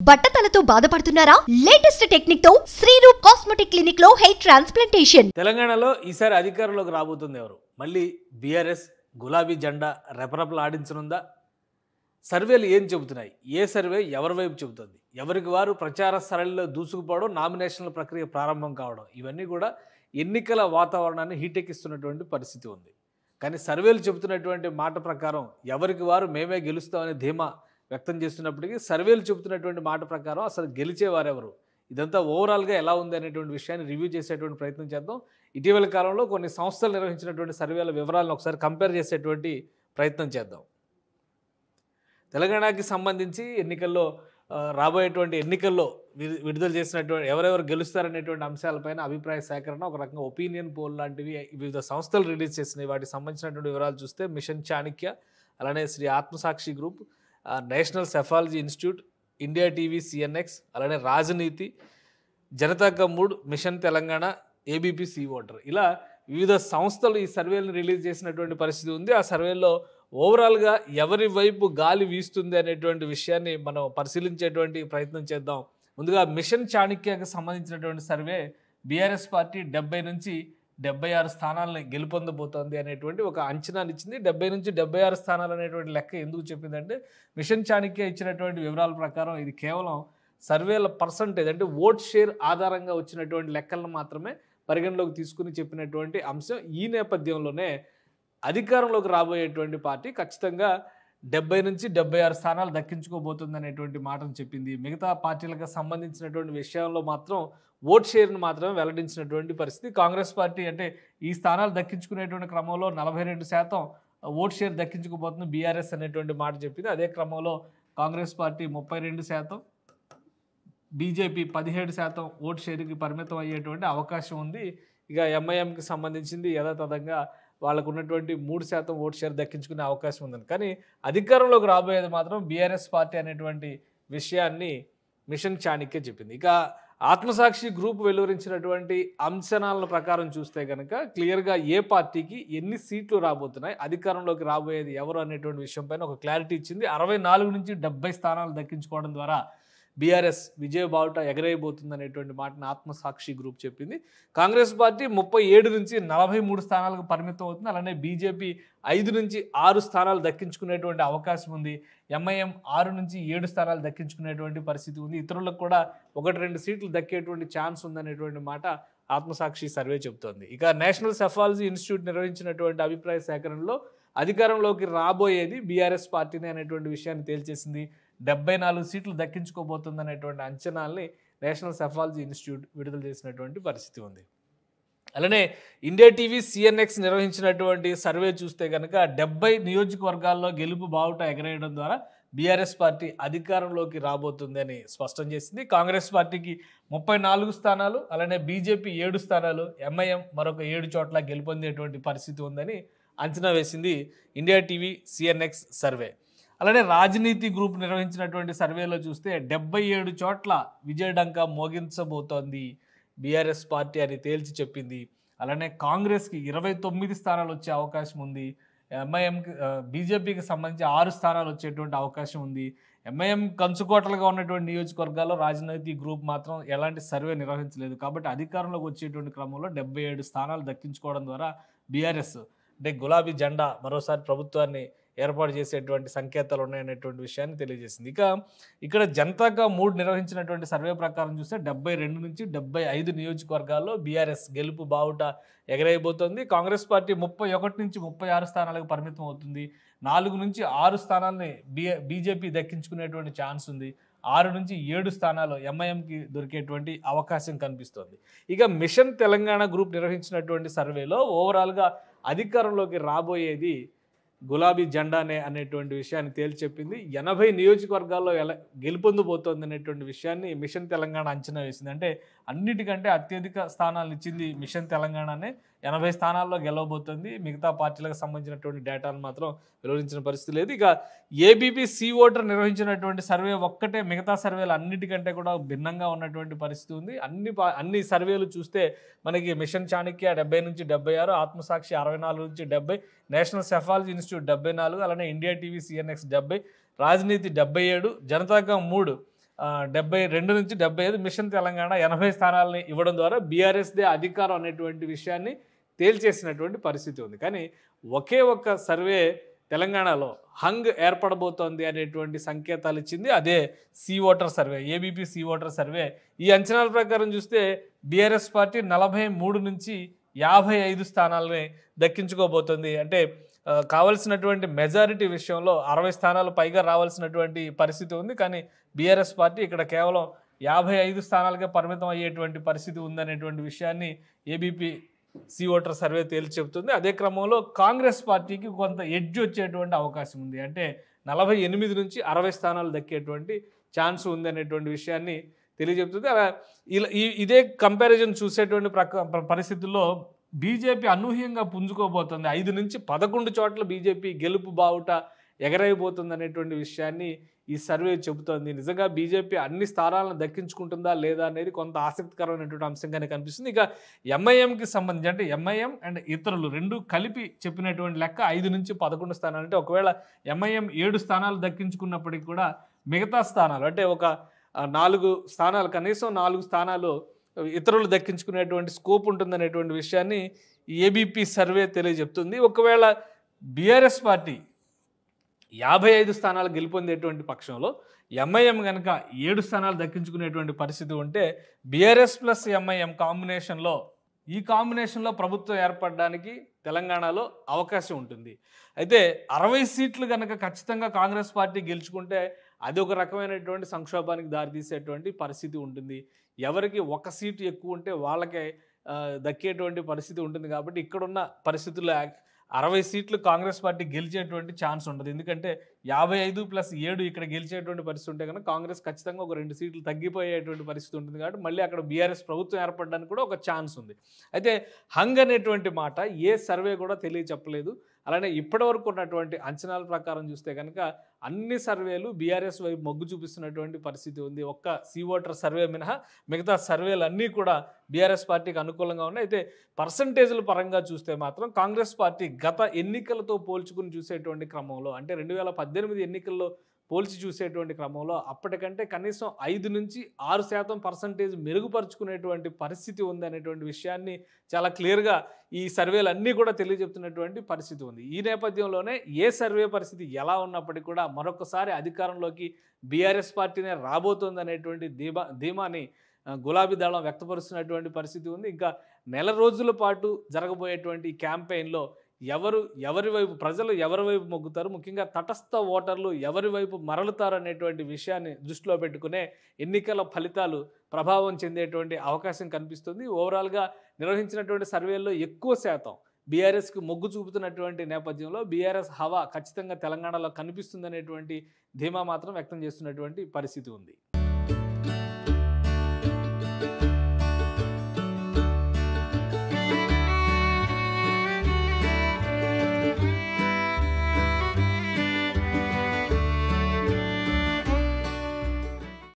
బట్టతలతో బాధపడుతున్నారా latest technique తో Sriroop cosmetic clinic లో హెయిర్ ట్రాన్స్ప్లాంటేషన్ తెలంగాణలో ఈసారి అధికారంలోకి రాబోతుంది ఎవరు మళ్ళీ బీఆర్ఎస్ గులాబీ జెండా రెపరెపలు ఆడించనుందా సర్వేలు ఏం చెబుతున్నాయి ఏ సర్వే ఎవరి వైపు చెబుతుంది ఎవరికి వారు ప్రచార సరళిలో దూసుకుపోవడం నామినేషన్ల ప్రక్రియ ప్రారంభం కావడం ఇవన్నీ కూడా ఎన్నికల వాతావరణాన్ని హీటెక్కిస్తున్నటువంటి పరిస్థితి ఉంది కానీ సర్వేలు చెబుతున్నటువంటి మాట ప్రకారం ఎవరికి వారు మేమే గెలుస్తామనే ధీమా వ్యక్తం చేస్తున్నప్పటికీ సర్వేలు చెబుతున్నటువంటి మాట ప్రకారం అసలు గెలిచేవారెవరు ఇదంతా ఓవరాల్గా ఎలా ఉంది అనేటువంటి విషయాన్ని రివ్యూ చేసేటువంటి ప్రయత్నం చేద్దాం ఇటీవల కాలంలో కొన్ని సంస్థలు నిర్వహించినటువంటి సర్వేల వివరాలను ఒకసారి కంపేర్ చేసేటువంటి ప్రయత్నం చేద్దాం తెలంగాణకి సంబంధించి ఎన్నికల్లో ఆ, రాబోయేటువంటి ఎన్నికల్లో వి- విడుదల చేసినటువంటి ఎవరెవరు గెలుస్తారనేటువంటి అంశాలపైన అభిప్రాయ సేకరణ ఒక రకంగా ఒపీనియన్ పోల్ లాంటివి వివిధ సంస్థలు రిలీజ్ చేసినాయి వాటికి సంబంధించినటువంటి వివరాలు చూస్తే మిషన్ చాణక్య అలానే శ్రీ ఆత్మసాక్షి గ్రూప్ ఆ, national psephology institute India TV CNX అలానే రాజనీతి జనతా కమ్ముడ్ mission Telangana ABP C voter ఇలా వివిధ సంస్థలు ఈ సర్వేలను రిలీజ్ చేసినటువంటి పరిస్థితి ఉంది ఆ సర్వేలో ఓవరాల్గా ఎవరి వైపు గాలి వీస్తుంది అనేటువంటి విషయాన్ని మనం పరిశీలించేటువంటి ప్రయత్నం చేద్దాం ముందుగా మిషన్ చాణక్యకు సంబంధించినటువంటి సర్వే బీఆర్ఎస్ పార్టీ డెబ్బై నుంచి డెబ్బై ఆరు స్థానాలని గెలుపొందబోతోంది అనేటువంటి ఒక అంచనానిచ్చింది డెబ్బై నుంచి డెబ్బై ఆరు స్థానాలు అనేటువంటి లెక్క ఎందుకు చెప్పిందంటే మిషన్ చాణక్య ఇచ్చినటువంటి వివరాల ప్రకారం ఇది కేవలం సర్వేల పర్సంటేజ్ అంటే ఓట్ షేర్ ఆధారంగా వచ్చినటువంటి లెక్కలను మాత్రమే పరిగణలోకి తీసుకుని చెప్పినటువంటి అంశం ఈ నేపథ్యంలోనే అధికారంలోకి రాబోయేటువంటి పార్టీ ఖచ్చితంగా డెబ్బై నుంచి డెబ్బై ఆరు స్థానాలు దక్కించుకోబోతుంది అనేటువంటి మాటను చెప్పింది మిగతా పార్టీలకు సంబంధించినటువంటి విషయంలో మాత్రం ఓట్ షేర్ను మాత్రమే వెల్లడించినటువంటి పరిస్థితి కాంగ్రెస్ పార్టీ అంటే ఈ స్థానాలు దక్కించుకునేటువంటి క్రమంలో నలభై రెండు శాతం ఓట్ షేర్ దక్కించుకోబోతుంది బీఆర్ఎస్ అనేటువంటి మాట చెప్పింది అదే క్రమంలో కాంగ్రెస్ పార్టీ ముప్పై రెండు శాతం బీజేపీ పదిహేడు శాతం ఓటు షేర్కి పరిమితం అయ్యేటువంటి అవకాశం ఉంది ఇక ఎంఐఎంకి సంబంధించింది యథాతథంగా వాళ్ళకు ఉన్నటువంటి మూడు శాతం ఓటు షేర్ దక్కించుకునే అవకాశం ఉందని కానీ అధికారంలోకి రాబోయేది మాత్రం బీఆర్ఎస్ పార్టీ అనేటువంటి విషయాన్ని మిషన్ చాణక్య చెప్పింది ఇక ఆత్మసాక్షి గ్రూప్ వెలువరించినటువంటి అంచనాల ప్రకారం చూస్తే కనుక క్లియర్గా ఏ పార్టీకి ఎన్ని సీట్లు రాబోతున్నాయి అధికారంలోకి రాబోయేది ఎవరు అనేటువంటి విషయం పైన ఒక క్లారిటీ ఇచ్చింది అరవై నాలుగు నుంచి డెబ్బై స్థానాలు దక్కించుకోవడం ద్వారా బీఆర్ఎస్ విజయ బావుట ఎగరేయబోతుంది అనేటువంటి మాటను ఆత్మసాక్షి గ్రూప్ చెప్పింది కాంగ్రెస్ పార్టీ ముప్పై ఏడు నుంచి నలభై మూడు స్థానాలకు పరిమితం అవుతుంది అలానే బీజేపీ ఐదు నుంచి ఆరు స్థానాలు దక్కించుకునేటువంటి అవకాశం ఉంది ఎంఐఎం ఆరు నుంచి ఏడు స్థానాలు దక్కించుకునేటువంటి పరిస్థితి ఉంది ఇతరులకు కూడా ఒకటి రెండు సీట్లు దక్కేటువంటి ఛాన్స్ ఉందనేటువంటి మాట ఆత్మసాక్షి సర్వే చెబుతోంది ఇక నేషనల్ సెఫాలజీ ఇన్స్టిట్యూట్ నిర్వహించినటువంటి అభిప్రాయ సేకరణలో అధికారంలోకి రాబోయేది బీఆర్ఎస్ పార్టీనే అనేటువంటి విషయాన్ని తేల్చేసింది డెబ్బై నాలుగు సీట్లు దక్కించుకోబోతుంది అనేటువంటి అంచనాల్ని నేషనల్ సెఫాలజీ ఇన్స్టిట్యూట్ విడుదల చేసినటువంటి పరిస్థితి ఉంది అలానే ఇండియా టీవీ సిఎన్ఎక్స్ నిర్వహించినటువంటి సర్వే చూస్తే కనుక డెబ్బై నియోజకవర్గాల్లో గెలుపు బావుట ఎగరేయడం ద్వారా బీఆర్ఎస్ పార్టీ అధికారంలోకి రాబోతుంది అని స్పష్టం చేసింది కాంగ్రెస్ పార్టీకి ముప్పై నాలుగు స్థానాలు అలానే బీజేపీ ఏడు స్థానాలు ఎంఐఎం మరొక ఏడు చోట్ల గెలుపొందేటువంటి పరిస్థితి ఉందని అంచనా వేసింది ఇండియా టీవీ సిఎన్ఎక్స్ సర్వే అలానే రాజనీతి గ్రూప్ నిర్వహించినటువంటి సర్వేలో చూస్తే డెబ్బై ఏడు చోట్ల విజయడంక మోగించబోతోంది బీఆర్ఎస్ పార్టీ అని తేల్చి చెప్పింది అలానే కాంగ్రెస్కి ఇరవై తొమ్మిది స్థానాలు వచ్చే అవకాశం ఉంది ఎంఐఎంకి బీజేపీకి సంబంధించి ఆరు స్థానాలు వచ్చేటువంటి అవకాశం ఉంది ఎంఐఎం కంచుకోటలుగా ఉన్నటువంటి నియోజకవర్గాల్లో రాజనీతి గ్రూప్ మాత్రం ఎలాంటి సర్వే నిర్వహించలేదు కాబట్టి అధికారంలోకి వచ్చేటువంటి క్రమంలో డెబ్బై ఏడు స్థానాలు దక్కించుకోవడం ద్వారా బీఆర్ఎస్ అంటే గులాబీ జెండా మరోసారి ప్రభుత్వాన్ని ఏర్పాటు చేసేటువంటి సంకేతాలు ఉన్నాయనేటువంటి విషయాన్ని తెలియజేసింది ఇక ఇక్కడ జనతాగా మూడు నిర్వహించినటువంటి సర్వే ప్రకారం చూస్తే డెబ్బై రెండు నుంచి డెబ్బై ఐదు నియోజకవర్గాల్లో బీఆర్ఎస్ గెలుపు బావుట ఎగరైపోతుంది కాంగ్రెస్ పార్టీ ముప్పై ఒకటి నుంచి ముప్పై ఆరు స్థానాలకు పరిమితం అవుతుంది నాలుగు నుంచి ఆరు స్థానాలని బీ బీజేపీ దక్కించుకునేటువంటి ఛాన్స్ ఉంది ఆరు నుంచి ఏడు స్థానాలు ఎంఐఎంకి దొరికేటువంటి అవకాశం కనిపిస్తోంది ఇక మిషన్ తెలంగాణ గ్రూప్ నిర్వహించినటువంటి సర్వేలో ఓవరాల్గా అధికారంలోకి రాబోయేది గులాబీ జెండానే అనేటువంటి విషయాన్ని తేల్చి చెప్పింది ఎనభై నియోజకవర్గాల్లో ఎలా గెలుపొందబోతోంది అనేటువంటి విషయాన్ని మిషన్ తెలంగాణ అంచనా వేసింది అంటే అన్నిటికంటే అత్యధిక స్థానాలు ఇచ్చింది మిషన్ తెలంగాణనే ఎనభై స్థానాల్లో గెలవబోతోంది మిగతా పార్టీలకు సంబంధించినటువంటి డేటాను మాత్రం వెలువరించిన పరిస్థితి లేదు ఇక ఏబీపీ సి ఓటర్ నిర్వహించినటువంటి సర్వే ఒక్కటే మిగతా సర్వేలు అన్నిటికంటే కూడా భిన్నంగా ఉన్నటువంటి పరిస్థితి ఉంది అన్ని పా- అన్ని సర్వేలు చూస్తే మనకి మిషన్ చాణక్య డెబ్బై నుంచి డెబ్బై ఆరు ఆత్మసాక్షి అరవై నాలుగు నుంచి డెబ్బై నేషనల్ సెఫాలజీ ఇన్స్టిట్యూట్ డెబ్బై నాలుగు అలానే ఇండియా టీవీ సిఎన్ఎక్స్ డెబ్బై రాజనీతి డెబ్బై ఏడు జనతాగా మూడు ఆ, డెబ్బై రెండు నుంచి డెబ్బై ఐదు మిషన్ తెలంగాణ ఎనభై స్థానాలని ఇవ్వడం ద్వారా బీఆర్ఎస్దే అధికారం అనేటువంటి విషయాన్ని తేల్చేసినటువంటి పరిస్థితి ఉంది కానీ ఒకే ఒక్క సర్వే తెలంగాణలో హంగ్ ఏర్పడబోతోంది అనేటువంటి సంకేతాలు ఇచ్చింది అదే C voter survey ABP C voter survey ఈ అంచనాల ప్రకారం చూస్తే బీఆర్ఎస్ పార్టీ నలభై మూడు నుంచి యాభై ఐదు స్థానాలని దక్కించుకోబోతుంది అంటే ఆ, కావలసినటువంటి మెజారిటీ విషయంలో అరవై స్థానాలు పైగా రావాల్సినటువంటి పరిస్థితి ఉంది కానీ బీఆర్ఎస్ పార్టీ ఇక్కడ కేవలం యాభై ఐదు స్థానాలకే పరిమితం అయ్యేటువంటి పరిస్థితి ఉందనేటువంటి విషయాన్ని ఏబీపీ సి ఓటర్ సర్వే తేల్చి చెబుతుంది అదే క్రమంలో కాంగ్రెస్ పార్టీకి కొంత ఎడ్జ్ వచ్చేటువంటి అవకాశం ఉంది అంటే నలభై ఎనిమిది నుంచి అరవై స్థానాలు దక్కేటువంటి ఛాన్స్ ఉంది అనేటువంటి విషయాన్ని తెలియజెప్తుంది అలా ఇలా ఈ- ఇదే కంపారిజన్ చూసేటువంటి ప్రక ప- పరిస్థితుల్లో బీజేపీ అనూహ్యంగా పుంజుకోబోతుంది ఐదు నుంచి పదకొండు చోట్ల బీజేపీ గెలుపు బావుట ఎగరైపోతుంది అనేటువంటి విషయాన్ని ఈ సర్వే చెబుతోంది నిజంగా బీజేపీ అన్ని స్థానాలను దక్కించుకుంటుందా లేదా అనేది కొంత ఆసక్తికరమైనటువంటి అంశంగానే కనిపిస్తుంది ఇక ఎంఐఎంకి సంబంధించి అంటే ఎంఐఎం అండ్ ఇతరులు రెండు కలిపి చెప్పినటువంటి లెక్క ఐదు నుంచి పదకొండు స్థానాలు అంటే ఒకవేళ ఎంఐఎం ఏడు స్థానాలు దక్కించుకున్నప్పటికీ కూడా మిగతా స్థానాలు అంటే ఒక ఆ, నాలుగు స్థానాలు కనీసం నాలుగు స్థానాలు ఇతరులు దక్కించుకునేటువంటి స్కోప్ ఉంటుందనేటువంటి విషయాన్ని ఏబీపీ సర్వే తెలియజెప్తుంది ఒకవేళ బీఆర్ఎస్ పార్టీ యాభై ఐదు స్థానాలు గెలుపొందేటువంటి పక్షంలో ఎంఐఎం కనుక ఏడు స్థానాలు దక్కించుకునేటువంటి పరిస్థితి ఉంటే బీఆర్ఎస్ ప్లస్ ఎంఐఎం కాంబినేషన్లో ఈ కాంబినేషన్లో ప్రభుత్వం ఏర్పడడానికి తెలంగాణలో అవకాశం ఉంటుంది అయితే అరవై సీట్లు కనుక ఖచ్చితంగా కాంగ్రెస్ పార్టీ గెలుచుకుంటే అది ఒక రకమైనటువంటి సంక్షోభానికి దారితీసేటువంటి పరిస్థితి ఉంటుంది ఎవరికి ఒక సీటు ఎక్కువ ఉంటే వాళ్ళకే ఆ, దక్కేటువంటి పరిస్థితి ఉంటుంది కాబట్టి ఇక్కడున్న పరిస్థితుల్లో యాక్- అరవై సీట్లు కాంగ్రెస్ పార్టీ గెలిచేటువంటి ఛాన్స్ ఉండదు ఎందుకంటే యాభై ఐదు ప్లస్ ఏడు ఇక్కడ గెలిచేటువంటి పరిస్థితి ఉంటే కనుక కాంగ్రెస్ ఖచ్చితంగా ఒక రెండు సీట్లు తగ్గిపోయేటువంటి పరిస్థితి ఉంటుంది కాబట్టి మళ్ళీ అక్కడ బీఆర్ఎస్ ప్రభుత్వం ఏర్పడడానికి కూడా ఒక ఛాన్స్ ఉంది అయితే హంగ్ అనేటువంటి మాట ఏ సర్వే కూడా తెలియ చెప్పలేదు అలానే ఇప్పటివరకు ఉన్నటువంటి అంచనాల ప్రకారం చూస్తే కనుక అన్ని సర్వేలు బీఆర్ఎస్ వైపు మొగ్గు చూపిస్తున్నటువంటి పరిస్థితి ఉంది ఒక్క సీ ఓటర్ సర్వే మినహా మిగతా సర్వేలు అన్నీ కూడా బీఆర్ఎస్ పార్టీకి అనుకూలంగా ఉన్నాయి అయితే పర్సంటేజ్ల పరంగా చూస్తే మాత్రం కాంగ్రెస్ పార్టీ గత ఎన్నికలతో పోల్చుకుని చూసేటువంటి క్రమంలో అంటే రెండు వేల పద్దెనిమిది ఎన్నికల్లో పోల్చి చూసేటువంటి క్రమంలో అప్పటికంటే కనీసం ఐదు నుంచి ఆరు శాతం పర్సంటేజ్ మెరుగుపరుచుకునేటువంటి పరిస్థితి ఉంది అనేటువంటి విషయాన్ని చాలా క్లియర్గా ఈ సర్వేలు అన్నీ కూడా తెలియజెప్తున్నటువంటి పరిస్థితి ఉంది ఈ నేపథ్యంలోనే ఏ సర్వే పరిస్థితి ఎలా ఉన్నప్పటికీ కూడా మరొకసారి అధికారంలోకి బీఆర్ఎస్ పార్టీనే రాబోతోంది అనేటువంటి ధీమా ధీమాని ఆ, గులాబీ దళం వ్యక్తపరుస్తున్నటువంటి పరిస్థితి ఉంది ఇంకా నెల రోజుల పాటు జరగబోయేటువంటి ఈ క్యాంపెయిన్లో ఎవరు ఎవరి వైపు ప్రజలు ఎవరి వైపు మొగ్గుతారు ముఖ్యంగా తటస్థ ఓటర్లు ఎవరి వైపు మరలుతారు అనేటువంటి విషయాన్ని దృష్టిలో పెట్టుకునే ఎన్నికల ఫలితాలు ప్రభావం చెందేటువంటి అవకాశం కనిపిస్తుంది ఓవరాల్గా నిర్వహించినటువంటి సర్వేల్లో ఎక్కువ శాతం బీఆర్ఎస్కి మొగ్గు చూపుతున్నటువంటి నేపథ్యంలో బీఆర్ఎస్ హవా ఖచ్చితంగా తెలంగాణలో కనిపిస్తుందనేటువంటి ధీమా మాత్రం వ్యక్తం చేస్తున్నటువంటి పరిస్థితి ఉంది